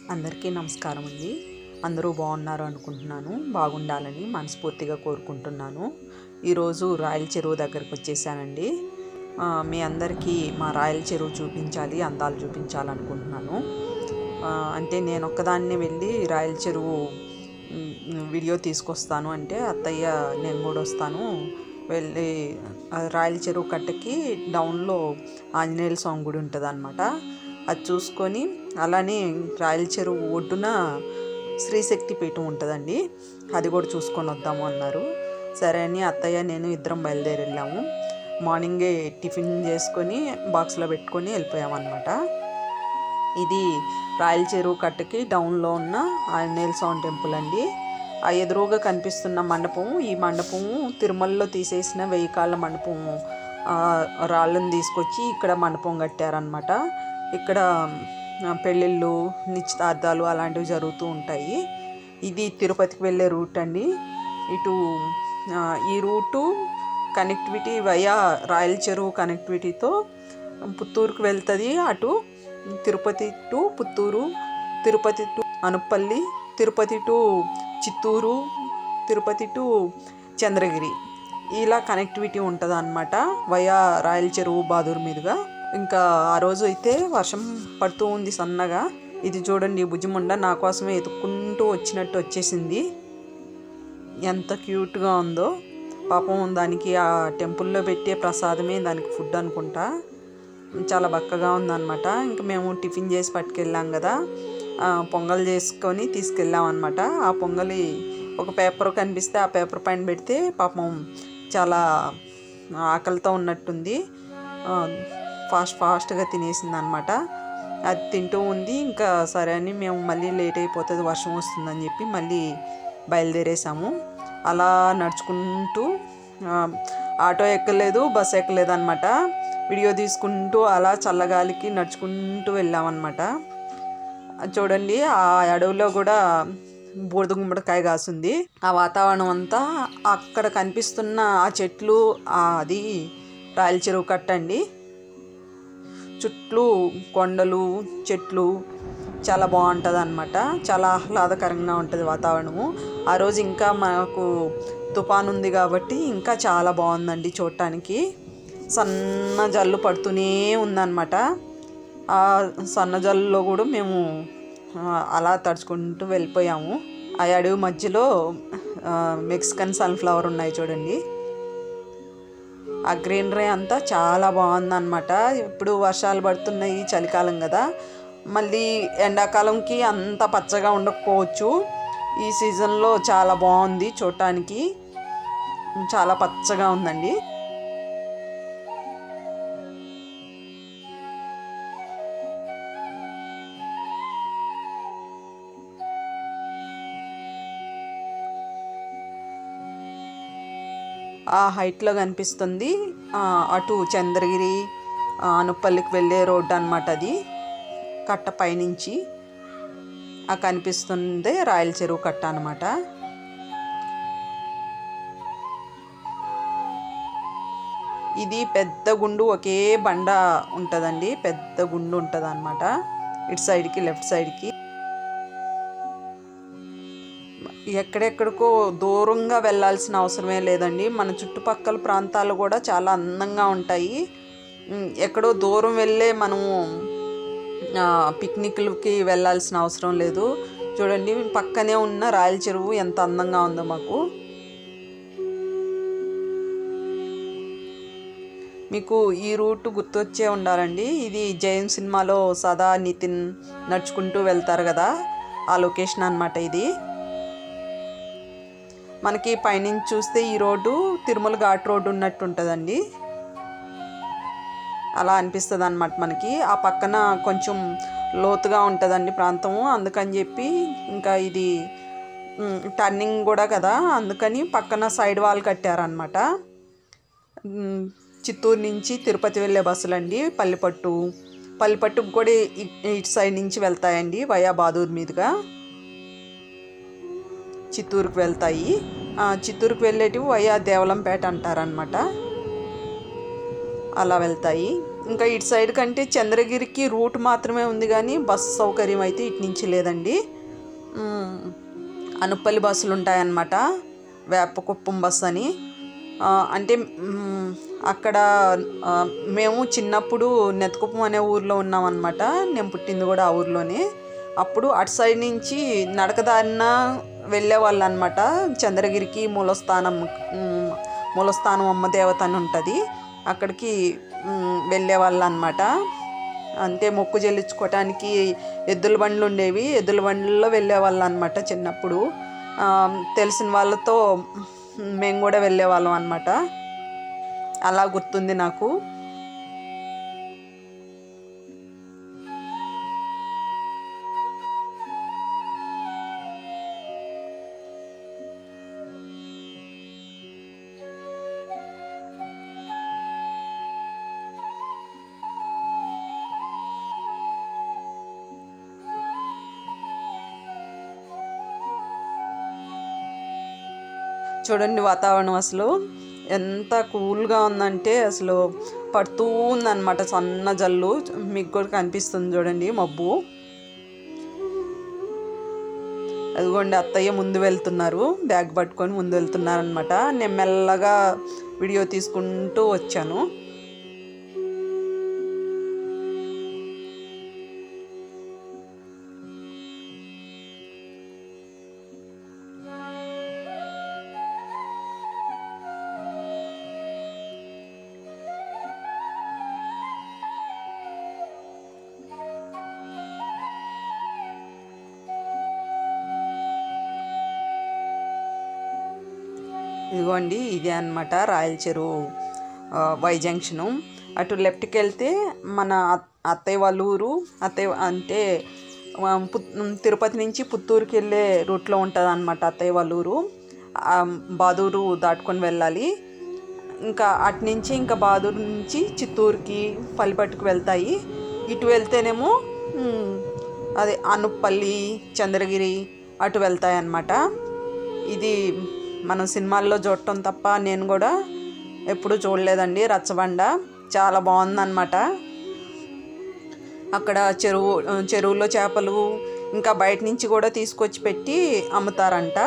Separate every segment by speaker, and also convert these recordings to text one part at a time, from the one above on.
Speaker 1: అందరికీ నమస్కారం అండి అందరూ బాగున్నారు అనుకుంటున్నాను బాగుండాలని మనస్ఫూర్తిగా కోరుకుంటున్నాను ఈరోజు రాయల చెరువు దగ్గరకు వచ్చేసానండి ఆ, మీ అందరికీ మా రాయల చెరువు చూపించాలి అందాలు చూపించాలనుకుంటున్నాను ఆ, అంటే నేను ఒక్కదాన్నే వెళ్ళి రాయల చెరువు మ్, వీడియో తీసుకొస్తాను అంటే అత్తయ్య నేను కూడా వస్తాను వెళ్ళి ఆ రాయల చెరువు కట్టకి డౌన్లో ఆంజనేయుల స్వామి గుడి ఉంటుంది అనమాట అది చూసుకొని అలానే రాయల చెరువు ఒడ్డున శ్రీశక్తి పీఠం ఉంటుందండి అది కూడా చూసుకొని వద్దాము అన్నారు సరే అని అత్తయ్య నేను ఇద్దరం బయలుదేరి వెళ్ళాము మార్నింగే టిఫిన్ చేసుకొని బాక్స్లో పెట్టుకొని వెళ్ళిపోయామన్నమాట ఇది రాయల చెరువు కట్టకి డౌన్లో ఉన్న ఆంజనేయ స్వామి టెంపుల్ అండి ఆ ఎదురుగా కనిపిస్తున్న మండపం ఈ మండపము తిరుమలలో తీసేసిన వెయ్యి కాళ్ళ మండపము ఆ, రాళ్ళను తీసుకొచ్చి ఇక్కడ మండపం కట్టారనమాట ఇక్కడ ఆ, పెళ్ళిళ్ళు నిశ్చితార్థాలు అలాంటివి జరుగుతూ ఉంటాయి ఇది తిరుపతికి వెళ్ళే రూట్ అండి ఇటు ఆ, ఈ రూటు కనెక్టివిటీ వయా రాయల చెరువు కనెక్టివిటీతో పుత్తూరుకు వెళ్తుంది అటు Tirupati to Puttur Tirupati to Anupalli Tirupati to Chittoor Tirupati to Chandragiri ఇలా కనెక్టివిటీ ఉంటుంది అనమాట వయా రాయల చెరువు బాదూరు మీదుగా ఇంకా ఆ రోజు అయితే వర్షం పడుతూ ఉంది సన్నగా ఇది చూడండి ఈ భుజముండ నా కోసమే ఎత్తుక్కుంటూ వచ్చినట్టు వచ్చేసింది ఎంత క్యూట్గా ఉందో పాపం దానికి ఆ టెంపుల్లో పెట్టే ప్రసాదమే దానికి ఫుడ్ అనుకుంటా చాలా బక్కగా ఉందన్నమాట ఇంకా మేము టిఫిన్ చేసి పట్టుకెళ్ళాం కదా ఆ, పొంగల్ చేసుకొని తీసుకెళ్ళాం అనమాట ఆ పొంగలి ఒక పేపర్ కనిపిస్తే ఆ పేపర్ పైన పెడితే పాపం చాలా ఆకలితో ఉన్నట్టుంది ఆ, ఫాస్ట్ ఫాస్ట్గా తినేసింది అనమాట అది తింటూ ఉంది ఇంకా సరే అని మేము మళ్ళీ లేట్ అయిపోతుంది వర్షం వస్తుందని చెప్పి మళ్ళీ బయలుదేరేసాము అలా నడుచుకుంటూ ఆ, ఆటో ఎక్కలేదు బస్ ఎక్కలేదు అనమాట వీడియో తీసుకుంటూ అలా చల్లగాలికి నడుచుకుంటూ వెళ్ళామన్నమాట అది చూడండి ఆ అడవిలో కూడా బూడిద గుమ్మడికాయ కాసింది ఆ వాతావరణం అంతా అక్కడ కనిపిస్తున్న ఆ చెట్లు ఆ అది రాయల చెరువు కట్టండి చుట్టూ కొండలు చెట్లు చాలా బాగుంటుంది అనమాట చాలా ఆహ్లాదకరంగా ఉంటుంది వాతావరణము ఆ రోజు ఇంకా మనకు తుఫాన్ ఉంది కాబట్టి ఇంకా చాలా బాగుందండి చూడటానికి సన్న జల్లు పడుతూనే ఉందన్నమాట ఆ సన్న జల్లులో కూడా మేము ఆ, అలా తడుచుకుంటూ వెళ్ళిపోయాము ఆ అడవి మధ్యలో ఆ, మెక్సికన్ సన్ఫ్లవర్ ఉన్నాయి చూడండి ఆ గ్రీనరీ అంతా చాలా బాగుందన్నమాట ఇప్పుడు వర్షాలు పడుతున్నాయి చలికాలం కదా మళ్ళీ ఎండాకాలంకి అంత పచ్చగా ఉండకపోవచ్చు ఈ సీజన్లో చాలా బాగుంది చూడటానికి చాలా పచ్చగా ఉందండి ఆ హైట్లో కనిపిస్తుంది ఆ, అటు చంద్రగిరి ఆ, అనుపల్లికి వెళ్ళే రోడ్డు అనమాట అది కట్ట పైనుంచి ఆ కనిపిస్తుంది రాయల చెరువు కట్ట అనమాట ఇది పెద్ద గుండు ఒకే బండ ఉంటుందండి పెద్ద గుండు ఉంటుంది అనమాట ఇటు సైడ్కి లెఫ్ట్ సైడ్కి ఎక్కడెక్కడికో దూరంగా వెళ్ళాల్సిన అవసరమే లేదండి మన చుట్టుపక్కల ప్రాంతాలు కూడా చాలా అందంగా ఉంటాయి ఉమ్, ఎక్కడో దూరం వెళ్ళే మనము ఆ, పిక్నిక్లకి వెళ్ళాల్సిన అవసరం లేదు చూడండి పక్కనే ఉన్న రాయల చెరువు ఎంత అందంగా ఉందో మాకు మీకు ఈ రూట్ గుర్తొచ్చే ఉండాలండి ఇది జైన్ సినిమాలో సదా నితిన్ నడుచుకుంటూ వెళ్తారు కదా ఆ లొకేషన్ అన్నమాట ఇది మనకి పైనుంచి చూస్తే ఈ రోడ్డు తిరుమల ఘాట్ రోడ్డు ఉన్నట్టు ఉంటుందండి అలా అనిపిస్తుంది అనమాట మనకి ఆ పక్కన కొంచెం లోతుగా ఉంటుందండి ప్రాంతము అందుకని చెప్పి ఇంకా ఇది మ్, టర్నింగ్ కూడా కదా అందుకని పక్కన సైడ్ వాల్ కట్టారనమాట మ్, చిత్తూరు నుంచి తిరుపతి వెళ్ళే బస్సులండి పల్లిపట్టు పల్లిపట్టుకు కూడా ఇ- ఇటు సైడ్ నుంచి వెళ్తాయండి వయా బాదూర్ మీదుగా చిత్తూరుకు వెళ్తాయి ఆ, చిత్తూరుకు వెళ్ళేటివి వయా దేవలంపేట అంటారనమాట అలా వెళ్తాయి ఇంకా ఇటు సైడ్ కంటే చంద్రగిరికి రూట్ మాత్రమే ఉంది కానీ బస్సు సౌకర్యం అయితే ఇటు నుంచి లేదండి మ్, అనుపల్లి బస్సులు ఉంటాయన్నమాట వేపకుప్పం బస్ అని ఆ, అంటే మ్, అక్కడ ఆ, మేము చిన్నప్పుడు నెతకుప్పం అనే ఊర్లో ఉన్నామన్నమాట నేను పుట్టింది కూడా ఆ ఊర్లోనే అప్పుడు అటు సైడ్ నుంచి నడకదారిన వెళ్ళేవాళ్ళు అనమాట చంద్రగిరికి మూలస్థానం మ్, మూలస్థానం అమ్మ దేవత అని ఉంటుంది అక్కడికి మ్, వెళ్ళేవాళ్ళు అనమాట అంటే మొక్కు చెల్లించుకోవటానికి ఎద్దుల బండ్లు ఉండేవి ఎద్దుల బండ్లలో వెళ్ళేవాళ్ళు అనమాట చిన్నప్పుడు ఆ, తెలిసిన వాళ్ళతో మేము కూడా వెళ్ళేవాళ్ళం అనమాట అలా గుర్తుంది నాకు చూడండి వాతావరణం అసలు ఎంత కూల్గా ఉందంటే అసలు పడుతూ ఉందన్నమాట సన్న జల్లు మీకు కూడా కనిపిస్తుంది చూడండి మబ్బు అదిగోండి అత్తయ్య ముందు వెళ్తున్నారు బ్యాగ్ పట్టుకొని ముందు వెళ్తున్నారు అనమాట నేను మెల్లగా వీడియో తీసుకుంటూ వచ్చాను ఇదిగోండి ఇదే అనమాట రాయల చెరువు ఆ, వై జంక్షను అటు లెఫ్ట్కి వెళ్తే మన అత్- అత్తయ్య వాళ్ళ ఊరు అత్తయ్య అంటే ఆ, పుత్- తిరుపతి నుంచి పుత్తూరుకి వెళ్ళే రూట్లో ఉంటుంది అనమాట అత్తయ్య వాళ్ళ ఊరు ఆ, బాదూరు దాటుకొని వెళ్ళాలి ఇంకా అటు నుంచి ఇంకా బాదూరు నుంచి చిత్తూరుకి పల్లిపట్టుకు వెళ్తాయి ఇటు వెళ్తేనేమో ఉమ్, అదే అనుప్పల్లి చంద్రగిరి అటు వెళ్తాయి అన్నమాట ఇది మనం సినిమాల్లో చూడటం తప్ప నేను కూడా ఎప్పుడూ చూడలేదండి రచ్చబండ చాలా బాగుందన్నమాట అక్కడ చెరువు చెరువులో చేపలు ఇంకా బయట నుంచి కూడా తీసుకొచ్చి పెట్టి అమ్ముతారంట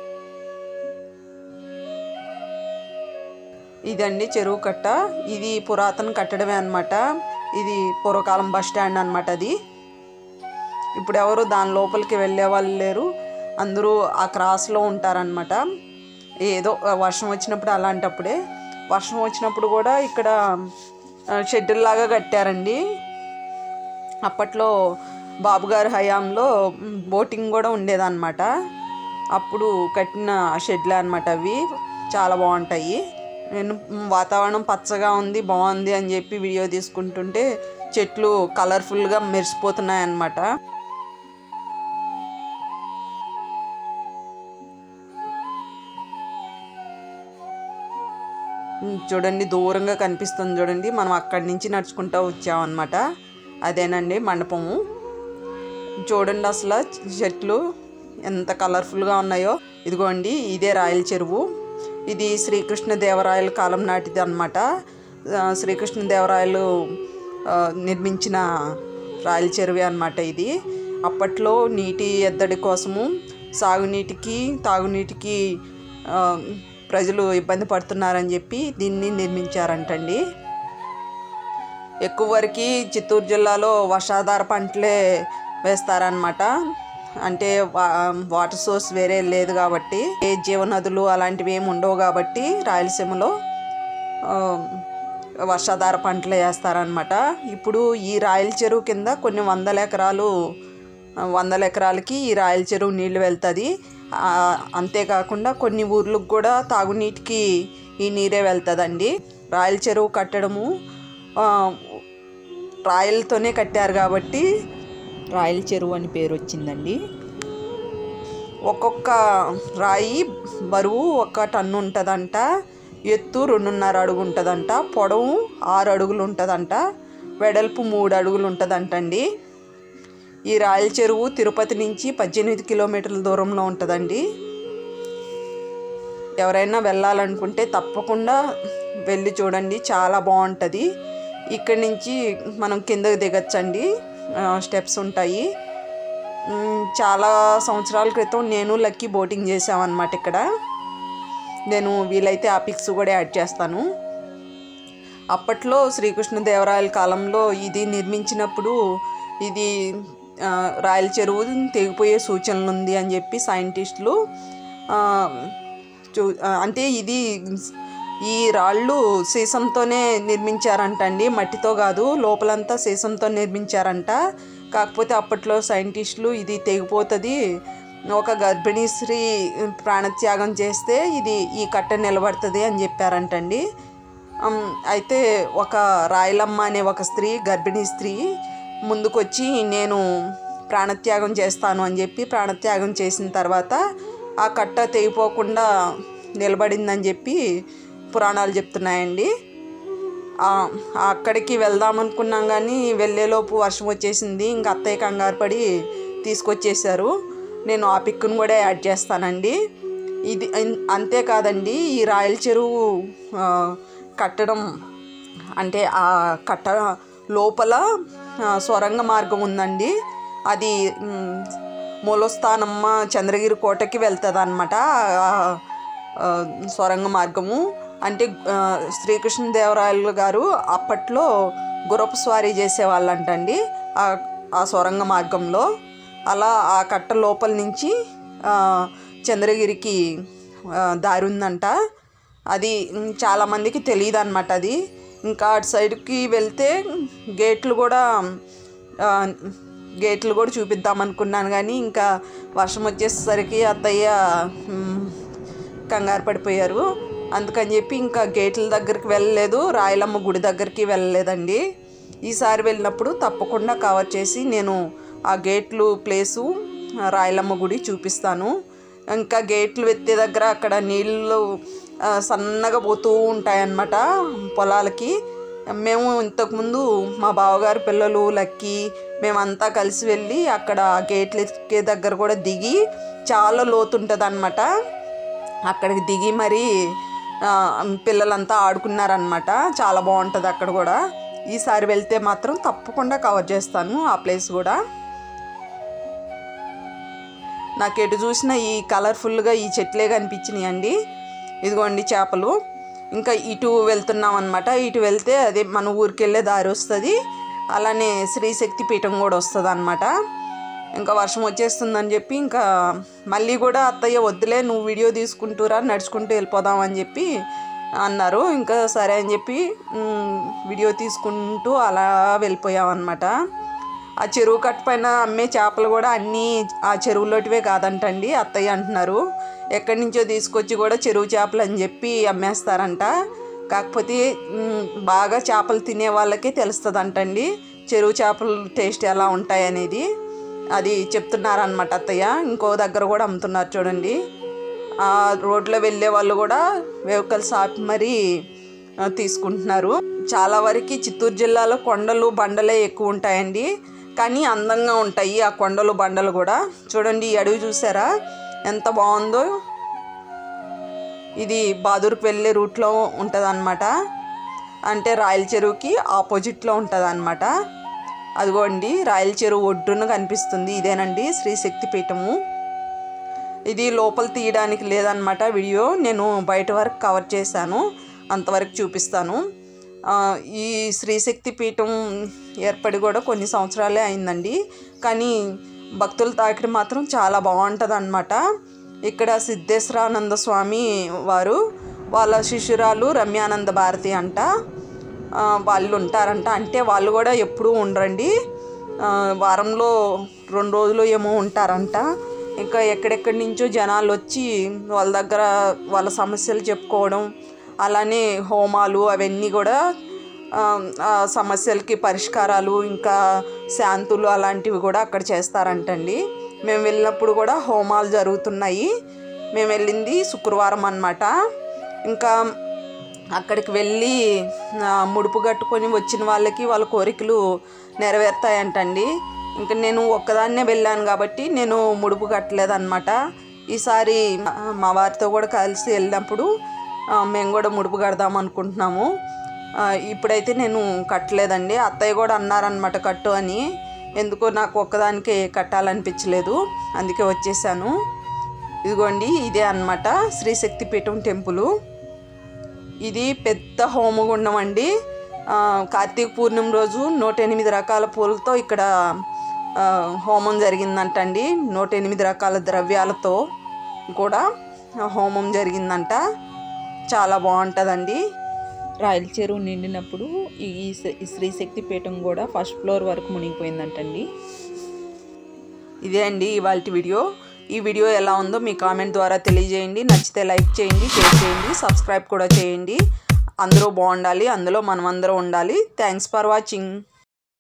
Speaker 1: ఇదండి చెరువు కట్ట ఇది పురాతన కట్టడమే అన్నమాట ఇది పూర్వకాలం బస్ స్టాండ్ అనమాట అది ఇప్పుడు ఎవరు దాని లోపలికి వెళ్ళే వాళ్ళు లేరు అందరూ ఆ క్రాస్లో ఉంటారనమాట ఏదో వర్షం వచ్చినప్పుడు అలాంటప్పుడే వర్షం వచ్చినప్పుడు కూడా ఇక్కడ షెడ్యూల్ లాగా కట్టారండి అప్పట్లో బాబుగారి హయాంలో మ్, బోటింగ్ కూడా ఉండేదన్నమాట అప్పుడు కట్టిన షెడ్లే అనమాట అవి చాలా బాగుంటాయి నేను మ్, వాతావరణం పచ్చగా ఉంది బాగుంది అని చెప్పి వీడియో తీసుకుంటుంటే చెట్లు కలర్ఫుల్గా మెరిసిపోతున్నాయి అన్నమాట ఉమ్, చూడండి దూరంగా కనిపిస్తుంది చూడండి మనం అక్కడి నుంచి నడుచుకుంటూ వచ్చామన్నమాట అదేనండి మండపము చూడండి అసలు చెట్లు ఎంత కలర్ఫుల్గా ఉన్నాయో ఇదిగోండి ఇదే రాయల చెరువు ఇది శ్రీకృష్ణ దేవరాయల కాలం నాటిది అనమాట శ్రీకృష్ణ దేవరాయలు ఆ, నిర్మించిన రాయల చెరువే అనమాట ఇది అప్పట్లో నీటి ఎద్దడి కోసము సాగునీటికి తాగునీటికి ఆ, ప్రజలు ఇబ్బంది పడుతున్నారని చెప్పి దీన్ని నిర్మించారంటండి ఎక్కువ వరకు చిత్తూరు జిల్లాలో వర్షాధార పంటలే వేస్తారనమాట అంటే వా- వాటర్ సోర్స్ వేరే లేదు కాబట్టి ఏ జీవనదులు అలాంటివి ఏమి ఉండవు కాబట్టి రాయలసీమలో ఆ, వర్షాధార పంటలు వేస్తారనమాట ఇప్పుడు ఈ రాయల చెరువు కింద కొన్ని వందల ఎకరాలు ఆ, వందల ఎకరాలకి ఈ రాయల చెరువు నీళ్లు వెళ్తుంది ఆ, అంతేకాకుండా కొన్ని ఊర్లకు కూడా తాగునీటికి ఈ నీరే వెళ్తుందండి రాయల చెరువు కట్టడము ఆ, రాయలతోనే కట్టారు కాబట్టి రాయల చెరువు అని పేరు వచ్చిందండి ఒక్కొక్క రాయి బరువు ఒక టన్ను ఉంటుందంట ఎత్తు రెండున్నర అడుగు ఉంటుందంట పొడవు ఆరు అడుగులు ఉంటుందంట వెడల్పు మూడు అడుగులు ఉంటుందంటండి ఈ రాయల చెరువు తిరుపతి నుంచి పద్దెనిమిది కిలోమీటర్ల దూరంలో ఉంటుందండి ఎవరైనా వెళ్ళాలనుకుంటే తప్పకుండా వెళ్ళి చూడండి చాలా బాగుంటుంది ఇక్కడి నుంచి మనం కిందకి దిగచ్చండి స్టెప్స్ ఉంటాయి మ్, చాలా సంవత్సరాల క్రితం నేను లక్కీ బోటింగ్ చేసామన్నమాట ఇక్కడ నేను వీలైతే ఆ పిక్స్ కూడా యాడ్ చేస్తాను అప్పట్లో శ్రీకృష్ణదేవరాయల కాలంలో ఇది నిర్మించినప్పుడు ఇది ఆ, రాయల చెరువు తెగిపోయే సూచనలు ఉంది అని చెప్పి సైంటిస్టులు ఆ, చూ ఆ, అంటే ఇది ఈ రాళ్ళు సీసంతోనే నిర్మించారంటండి మట్టితో కాదు లోపలంతా సీసంతో నిర్మించారంట కాకపోతే అప్పట్లో సైంటిస్టులు ఇది తెగిపోతుంది ఒక గర్భిణీ స్త్రీ ప్రాణత్యాగం చేస్తే ఇది ఈ కట్ట నిలబడుతుంది అని చెప్పారంటండి అమ్, అయితే ఒక రాయలమ్మ అనే ఒక స్త్రీ గర్భిణీ స్త్రీ ముందుకొచ్చి నేను ప్రాణత్యాగం చేస్తాను అని చెప్పి ప్రాణత్యాగం చేసిన తర్వాత ఆ కట్ట తెగిపోకుండా నిలబడిందని చెప్పి పురాణాలు చెప్తున్నాయండి ఆ, అక్కడికి వెళ్దాం అనుకున్నాం కానీ వెళ్ళేలోపు వర్షం వచ్చేసింది ఇంకా అత్తయ్య కంగారు పడి తీసుకొచ్చేసారు నేను ఆ పిక్కును కూడా యాడ్ చేస్తానండి ఇది అన్- అంతేకాదండి ఈ రాయల చెరువు ఆ, కట్టడం అంటే ఆ కట్ట లోపల ఆ, సొరంగ మార్గం ఉందండి అది మ్, మూలస్థానమ్మ చంద్రగిరి కోటకి వెళ్తుంది అనమాట సొరంగ మార్గము అంటే ఆ, శ్రీకృష్ణదేవరాయలు గారు అప్పట్లో గుర్రపు స్వారీ చేసేవాళ్ళంటండి ఆ ఆ సొరంగ మార్గంలో అలా ఆ కట్ట లోపల నుంచి ఆ, చంద్రగిరికి ఆ, దారి ఉందంట అది మ్, చాలామందికి తెలియదు అనమాట అది ఇంకా అటు సైడ్కి వెళ్తే గేట్లు కూడా ఆ, గేట్లు కూడా చూపిద్దాం అనుకున్నాను కానీ ఇంకా వర్షం వచ్చేసరికి అత్తయ్య మ్, కంగారు పడిపోయారు అందుకని చెప్పి ఇంకా గేట్ల దగ్గరికి వెళ్ళలేదు రాయలమ్మ గుడి దగ్గరికి వెళ్ళలేదండి ఈసారి వెళ్ళినప్పుడు తప్పకుండా కవర్ చేసి నేను ఆ గేట్లు ప్లేసు ఆ రాయలమ్మ గుడి చూపిస్తాను ఇంకా గేట్లు ఎత్తే దగ్గర అక్కడ నీళ్ళు ఆ, సన్నగా పోతూ ఉంటాయన్నమాట పొలాలకి మేము ఇంతకుముందు మా బావగారు పిల్లలు లక్కీ మేమంతా కలిసి వెళ్ళి అక్కడ ఆ గేట్లు ఎక్కే దగ్గర కూడా దిగి చాలా లోతుంటుంది అనమాట అక్కడికి దిగి మరి ఆ, పిల్లలంతా ఆడుకున్నారనమాట చాలా బాగుంటుంది అక్కడ కూడా ఈసారి వెళ్తే మాత్రం తప్పకుండా కవర్ చేస్తాను ఆ ప్లేస్ కూడా నాకు ఎటు చూసినా ఈ కలర్ఫుల్గా ఈ చెట్లే కనిపించినాయి అండి ఇదిగోండి చేపలు ఇంకా ఇటు వెళ్తున్నాం అనమాట ఇటు వెళ్తే అదే మన ఊరికి వెళ్ళే దారి వస్తుంది అలానే శ్రీశక్తి పీఠం కూడా వస్తుంది అనమాట ఇంకా వర్షం వచ్చేస్తుందని చెప్పి ఇంకా మళ్ళీ కూడా అత్తయ్య వద్దులే నువ్వు వీడియో తీసుకుంటూరా నడుచుకుంటూ వెళ్ళిపోదాం అని చెప్పి అన్నారు ఇంకా సరే అని చెప్పి మ్, వీడియో తీసుకుంటూ అలా వెళ్ళిపోయాం అనమాట ఆ చెరువు కట్ట పైన అమ్మే చేపలు కూడా అన్నీ ఆ చెరువులోటివే కాదంటండి అత్తయ్య అంటున్నారు ఎక్కడి నుంచో తీసుకొచ్చి కూడా చెరువు చేపలు అని చెప్పి అమ్మేస్తారంట కాకపోతే మ్, బాగా చేపలు తినే వాళ్ళకే తెలుస్తుంది అంటండి చెరువు చేపలు టేస్ట్ ఎలా ఉంటాయి అనేది అది చెప్తున్నారనమాట అత్తయ్య ఇంకో దగ్గర కూడా అమ్ముతున్నారు చూడండి ఆ రోడ్లో వెళ్ళే వాళ్ళు కూడా వెహికల్స్ ఆపి మరీ ఆ, తీసుకుంటున్నారు చాలా వరకు చిత్తూరు జిల్లాలో కొండలు బండలే ఎక్కువ ఉంటాయండి కానీ అందంగా ఉంటాయి ఆ కొండలు బండలు కూడా చూడండి ఈ అడవి చూసారా ఎంత బాగుందో ఇది బాదూరుకు వెళ్ళే రూట్లో ఉంటుంది అనమాట అంటే రాయల చెరువుకి ఆపోజిట్లో ఉంటుంది అనమాట అదిగోండి రాయల చెరువు ఒడ్డున కనిపిస్తుంది ఇదేనండి శ్రీశక్తి పీఠము ఇది లోపల తీయడానికి లేదనమాట వీడియో నేను బయట వరకు కవర్ చేశాను అంతవరకు చూపిస్తాను ఆ, ఈ శ్రీశక్తి పీఠం ఏర్పడి కూడా కొన్ని సంవత్సరాలే అయిందండి కానీ భక్తుల తాకిడి మాత్రం చాలా బాగుంటుంది అనమాట ఇక్కడ సిద్ధేశ్వరానంద స్వామి వారు వాళ్ళ శిష్యురాలు రమ్యానంద భారతి అంట ఆ, వాళ్ళు ఉంటారంట అంటే వాళ్ళు కూడా ఎప్పుడూ ఉండరండి ఆ, వారంలో రెండు రోజులు ఏమో ఉంటారంట ఇంకా ఎక్కడెక్కడి నుంచో జనాలు వచ్చి వాళ్ళ దగ్గర వాళ్ళ సమస్యలు చెప్పుకోవడం అలానే హోమాలు అవన్నీ కూడా ఆ, ఆ సమస్యలకి పరిష్కారాలు ఇంకా శాంతులు అలాంటివి కూడా అక్కడ చేస్తారంటండి మేము వెళ్ళినప్పుడు కూడా హోమాలు జరుగుతున్నాయి మేము వెళ్ళింది శుక్రవారం అన్నమాట ఇంకా అక్కడికి వెళ్ళి ఆ, ముడుపు కట్టుకొని వచ్చిన వాళ్ళకి వాళ్ళ కోరికలు నెరవేరుతాయంటండి ఇంకా నేను ఒక్కదాన్నే వెళ్ళాను కాబట్టి నేను ముడుపు కట్టలేదన్నమాట ఈసారి మా- మా వారితో కూడా కలిసి వెళ్ళినప్పుడు ఆ, మేము కూడా ముడుపు కడదాం అనుకుంటున్నాము ఆ, ఇప్పుడైతే నేను కట్టలేదండి అత్తయ్య కూడా అన్నారనమాట కట్టు అని ఎందుకో నాకు ఒక్కదానికే కట్టాలనిపించలేదు అందుకే వచ్చేసాను ఇదిగోండి ఇదే అన్నమాట శ్రీశక్తిపీఠం టెంపుల్ ఇది పెద్ద హోమగుండం అండి ఆ, కార్తీక పూర్ణిమ రోజు నూట ఎనిమిది రకాల పూలతో ఇక్కడ ఆ, హోమం జరిగిందంటండి నూట ఎనిమిది రకాల ద్రవ్యాలతో కూడా హోమం జరిగిందంట చాలా బాగుంటుందండి రాయల చెరువు నిండినప్పుడు ఈ శ్రీ- ఈ శ్రీశక్తి పీఠం కూడా ఫస్ట్ ఫ్లోర్ వరకు మునిగిపోయిందంటండి ఇదే అండి ఇవాళ వీడియో ఈ వీడియో ఎలా ఉందో మీ కామెంట్ ద్వారా తెలియజేయండి నచ్చితే లైక్ చేయండి షేర్ చేయండి సబ్స్క్రైబ్ కూడా చేయండి అందరూ బాగుండాలి అందులో మనం అందరూ ఉండాలి థ్యాంక్స్ ఫర్ వాచింగ్